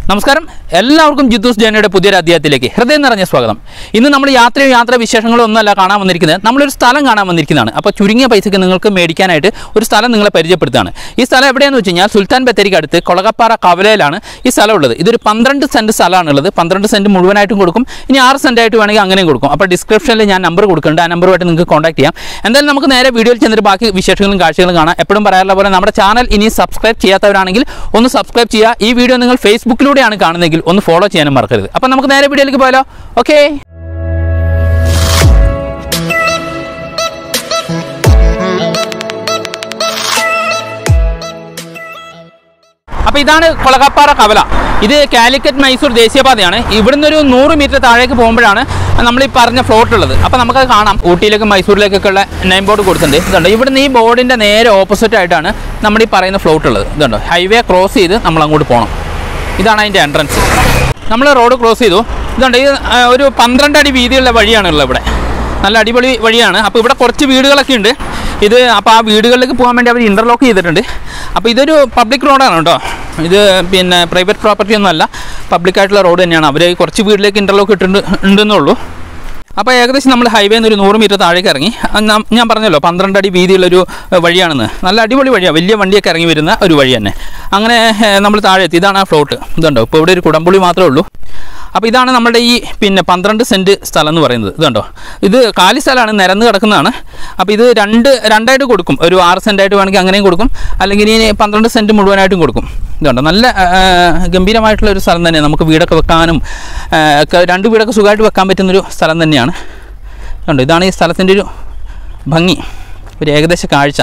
നമസ്കാരം എല്ലാവർക്കും ജിത്തൂസ് ജേനയുടെ പുതിയൊരു അധ്യായത്തിലേക്ക് ഹൃദയം നിറഞ്ഞ സ്വാഗതം ഇന്ന് നമ്മൾ യാത്രയോ യാത്രാ വിശേഷങ്ങളോ ഒന്നല്ല കാണാൻ വന്നിരിക്കുന്നത് നമ്മളൊരു സ്ഥലം കാണാൻ വന്നിരിക്കുന്നതാണ് അപ്പോൾ ചുരുങ്ങിയ പൈസയ്ക്ക് നിങ്ങൾക്ക് മേടിക്കാനായിട്ട് ഒരു സ്ഥലം നിങ്ങളെ പരിചയപ്പെടുത്താണ് ഈ സ്ഥലം എവിടെയാണെന്ന് വെച്ച് കഴിഞ്ഞാൽ സുൽത്താൻ ബത്തേരിക്ക് അടുത്ത് കൊളകപ്പാറ കവലയിലാണ് ഈ സ്ഥലം ഉള്ളത് ഇതൊരു പന്ത്രണ്ട് സെൻറ്റ് സ്ഥലമാണുള്ളത് പന്ത്രണ്ട് സെൻറ്റ് മുഴുവനായിട്ടും കൊടുക്കും ഇനി ആറ് സെൻറ്റ് ആയിട്ട് വേണമെങ്കിൽ അങ്ങനെയും കൊടുക്കും അപ്പോൾ ഡിസ്ക്രിപ്ഷനിൽ ഞാൻ നമ്പർ കൊടുക്കുന്നുണ്ട് ആ നമ്പറുമായിട്ട് നിങ്ങൾക്ക് കോൺടാക്ട് ചെയ്യാം എന്തായാലും നമുക്ക് നേരെ വീഡിയോയിൽ ചെന്നിട്ട് ബാക്കി വിശേഷങ്ങളും കാഴ്ചകളും കാണാം എപ്പോഴും പറയാറുള്ള പോലെ നമ്മുടെ ചാനൽ ഇനി സബ്സ്ക്രൈബ് ചെയ്യാത്തവരാണെങ്കിൽ ഒന്ന് സബ്സ്ക്രൈബ് ചെയ്യുക ഈ വീഡിയോ നിങ്ങൾ ഫേസ്ബുക്കിലൂടെയാണ് കാണുന്നതെങ്കിൽ ഒന്ന് ഫോളോ ചെയ്യാനും മറക്കരുത് അപ്പോൾ നമുക്ക് നേരെ വീഡിയോയിലേക്ക് പോയാലോ ഓക്കേ അപ്പോൾ ഇതാണ് കൊളകപ്പാറ കവല ഇത് കാലിക്കറ്റ് മൈസൂർ ദേശീയപാതയാണ് ഇവിടുന്ന് ഒരു നൂറ് മീറ്റർ താഴേക്ക് പോകുമ്പോഴാണ് നമ്മൾ ഈ പറഞ്ഞ ഫ്ലോട്ട് ഉള്ളത് അപ്പോൾ നമുക്കത് കാണാം ഊട്ടിയിലേക്കും മൈസൂരിലേക്കൊക്കെ ഉള്ള നെയിം ബോർഡ് കൊടുത്തിട്ടുണ്ട് ഇതുണ്ട് ഇവിടുന്ന് ഈ ബോർഡിൻ്റെ നേരെ ഓപ്പോസിറ്റ് ആയിട്ടാണ് നമ്മൾ ഈ പറയുന്ന ഫ്ലോട്ട് ഉള്ളത് ഇതുണ്ട് ഹൈവേ ക്രോസ് ചെയ്ത് നമ്മൾ അങ്ങോട്ട് പോകണം ഇതാണ് അതിൻ്റെ എൻട്രൻസ് നമ്മൾ റോഡ് ക്രോസ് ചെയ്തു ഇതുണ്ട് ഇത് ആ, ഒരു പന്ത്രണ്ട് അടി വീതിയുള്ള വഴിയാണുള്ളത് ഇവിടെ നല്ല അടിപൊളി വഴിയാണ് അപ്പോൾ ഇവിടെ കുറച്ച് വീടുകളൊക്കെ ഉണ്ട് ഇത് അപ്പോൾ ആ വീടുകളിലേക്ക് പോകാൻ വേണ്ടി അവർ ഇൻ്റർലോക്ക് ചെയ്തിട്ടുണ്ട് അപ്പോൾ ഇതൊരു പബ്ലിക് റോഡാണ് കേട്ടോ ഇത് പിന്നെ പ്രൈവറ്റ് പ്രോപ്പർട്ടി ഒന്നും അല്ല പബ്ലിക് ആയിട്ടുള്ള റോഡ് തന്നെയാണ് അവർ കുറച്ച് വീട്ടിലേക്ക് ഇൻ്റർലോക്ക് ഇട്ടിട്ടുണ്ട് ഉണ്ടെന്നുള്ളൂ അപ്പോൾ ഏകദേശം നമ്മൾ ഹൈവേ നിന്ന് ഒരു നൂറ് മീറ്റർ താഴേക്ക് ഇറങ്ങി അത് നം- ഞാൻ പറഞ്ഞല്ലോ പന്ത്രണ്ട് അടി വീതിയുള്ളൊരു ഏഹ്, വഴിയാണെന്ന് നല്ല അടിപൊളി വഴിയാണ് വലിയ വണ്ടിയൊക്കെ ഇറങ്ങി വരുന്ന ഒരു വഴി തന്നെ അങ്ങനെ ഏഹ്, നമ്മൾ താഴെ എത്തി ഇതാണ് ആ ഫ്ലോട്ട് ഇതുണ്ടോ ഇപ്പോൾ ഇവിടെ ഒരു കുടംപുളി മാത്രമേ ഉള്ളൂ അപ്പോൾ ഇതാണ് നമ്മുടെ ഈ പിന്നെ പന്ത്രണ്ട് സെൻറ്റ് സ്ഥലം എന്ന് പറയുന്നത് ഇതുണ്ടോ ഇത് കാലി സ്ഥലമാണ് നിരന്ന് കിടക്കുന്നതാണ് അപ്പോൾ ഇത് രണ്ട് രണ്ടായിട്ട് കൊടുക്കും ഒരു ആറ് സെൻറ്റായിട്ട് വേണമെങ്കിൽ അങ്ങനെയും കൊടുക്കും അല്ലെങ്കിൽ ഇനി പന്ത്രണ്ട് സെൻറ്റ് മുഴുവനായിട്ടും കൊടുക്കും ഇതുണ്ടോ നല്ല ആ, ഗംഭീരമായിട്ടുള്ള ഒരു സ്ഥലം തന്നെയാണ് നമുക്ക് വീടൊക്കെ വെക്കാനും ആ, ഒക്കെ രണ്ട് വീടൊക്കെ സുഖമായിട്ട് വെക്കാൻ പറ്റുന്നൊരു സ്ഥലം തന്നെയാണ് കണ്ടോ ഇതാണ് ഈ സ്ഥലത്തിൻ്റെ ഒരു ഭംഗി ഒരു ഏകദേശ കാഴ്ച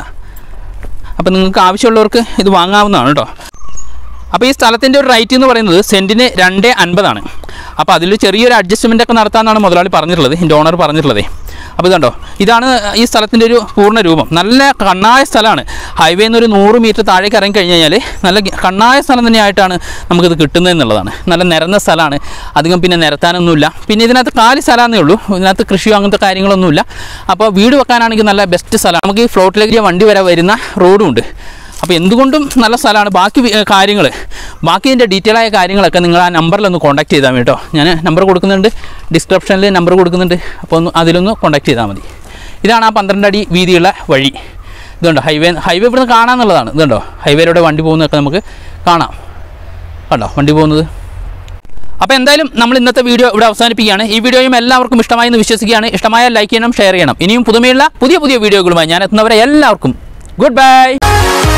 അപ്പോൾ നിങ്ങൾക്ക് ആവശ്യമുള്ളവർക്ക് ഇത് വാങ്ങാവുന്നതാണ് കേട്ടോ അപ്പോൾ ഈ സ്ഥലത്തിൻ്റെ ഒരു റേറ്റ് എന്ന് പറയുന്നത് സെൻറ്റിന് രണ്ട് അൻപതാണ് അപ്പോൾ അതിൽ ചെറിയൊരു അഡ്ജസ്റ്റ്മെൻ്റ് ഒക്കെ നടത്താമെന്നാണ് മുതലാളി പറഞ്ഞിട്ടുള്ളത് എൻ്റെ ഓണർ പറഞ്ഞിട്ടുള്ളത് അപ്പോൾ ഇതുണ്ടോ ഇതാണ് ഈ സ്ഥലത്തിൻ്റെ ഒരു പൂർണ്ണ രൂപം നല്ല കണ്ണായ സ്ഥലമാണ് ഹൈവേ നിന്ന് ഒരു നൂറ് മീറ്റർ താഴേക്ക് ഇറങ്ങി കഴിഞ്ഞ് കഴിഞ്ഞാൽ നല്ല ഗ- കണ്ണായ സ്ഥലം തന്നെയായിട്ടാണ് നമുക്കിത് കിട്ടുന്നത് എന്നുള്ളതാണ് നല്ല നിരന്ന സ്ഥലമാണ് അധികം പിന്നെ നിരത്താനൊന്നുമില്ല പിന്നെ ഇതിനകത്ത് കാലി സ്ഥലമാണെന്നേ ഉള്ളൂ ഇതിനകത്ത് കൃഷിയോ അങ്ങനത്തെ കാര്യങ്ങളൊന്നുമില്ല അപ്പോൾ വീട് വെക്കാനാണെങ്കിൽ നല്ല ബെസ്റ്റ് സ്ഥലമാണ് നമുക്ക് ഈ ഫ്ലോട്ടിലേക്ക് വണ്ടി വരെ വരുന്ന റോഡും ഉണ്ട് അപ്പോൾ എന്തുകൊണ്ടും നല്ല സ്ഥലമാണ് ബാക്കി കാര്യങ്ങൾ ബാക്കി ഇതിൻ്റെ ഡീറ്റെയിൽ ആയ കാര്യങ്ങളൊക്കെ നിങ്ങൾ ആ നമ്പറിൽ ഒന്ന് കോൺടാക്ട് ചെയ്താൽ മതി കേട്ടോ ഞാൻ നമ്പർ കൊടുക്കുന്നുണ്ട് ഡിസ്ക്രിപ്ഷനിൽ നമ്പർ കൊടുക്കുന്നുണ്ട് അപ്പോൾ ഒന്ന് അതിലൊന്ന് കോൺടാക്ട് ചെയ്താൽ മതി ഇതാണ് ആ പന്ത്രണ്ട് അടി വീതിയുള്ള വഴി ഇതുണ്ടോ ഹൈവേ ഹൈവേ ഇവിടുന്ന് കാണാമെന്നുള്ളതാണ് ഇതുണ്ടോ ഹൈവേയിലൂടെ വണ്ടി പോകുന്നതൊക്കെ നമുക്ക് കാണാം കണ്ടോ വണ്ടി പോകുന്നത് അപ്പോൾ എന്തായാലും നമ്മൾ ഇന്നത്തെ വീഡിയോ ഇവിടെ അവസാനിപ്പിക്കുകയാണ് ഈ വീഡിയോയും എല്ലാവർക്കും ഇഷ്ടമായി എന്ന് വിശ്വസിക്കുകയാണ് ഇഷ്ടമായ ലൈക്ക് ചെയ്യണം ഷെയർ ചെയ്യണം ഇനിയും പുതുമയുള്ള പുതിയ പുതിയ വീഡിയോകളുമായി ഞാൻ എത്തുന്നവരെ എല്ലാവർക്കും ഗുഡ് ബൈ